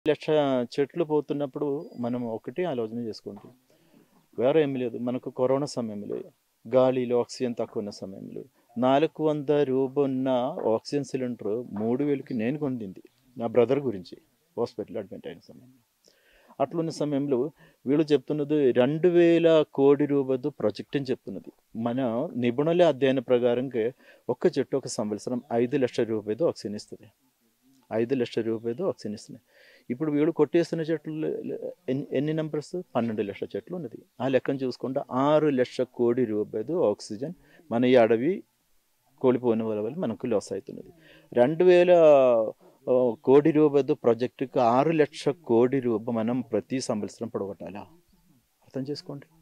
లక్ష చెట్లు పోతున్నప్పుడు మనం ఒకటి ఆలోచన చేసుకుంటాం వేరే ఏమి లేదు మనకు కరోనా సమయంలో గాలిలో ఆక్సిజన్ తక్కువ ఉన్న సమయంలో నాలుగు వంద రూప ఉన్న ఆక్సిజన్ సిలిండర్ మూడు వేలకి నేను కొనింది నా బ్రదర్ గురించి హాస్పిటల్ అడ్మిట్ అయిన సమయంలో అట్లున్న సమయంలో వీళ్ళు చెప్తున్నది రెండు వేల కోటి రూపాయలు ప్రాజెక్ట్ అని చెప్తున్నది మన నిపుణుల అధ్యయన ప్రకారంగా ఒక్క చెట్టు ఒక సంవత్సరం ఐదు లక్షల రూపాయలు ఆక్సిజన్ ఇస్తుంది ఐదు లక్షల రూపాయలు ఆక్సిజన్ ఇస్తున్నాయి ఇప్పుడు వీళ్ళు కొట్టేస్తున్న చెట్లు ఎన్ని ఎన్ని నెంబర్స్ పన్నెండు లక్షల చెట్లు ఉన్నది ఆ లెక్కను చూసుకుంటే ఆరు లక్షల కోటి రూపాయలు ఆక్సిజన్ మన ఈ అడవి కోల్పోయిన వల్ల మనకు లాస్ అవుతున్నది రెండు వేల ఆ, కోటి రూపాయలు ప్రాజెక్టుకి ఆరు లక్షల కోటి రూపాయ మనం ప్రతి సంవత్సరం పొడగొట్టాలా అర్థం చేసుకోండి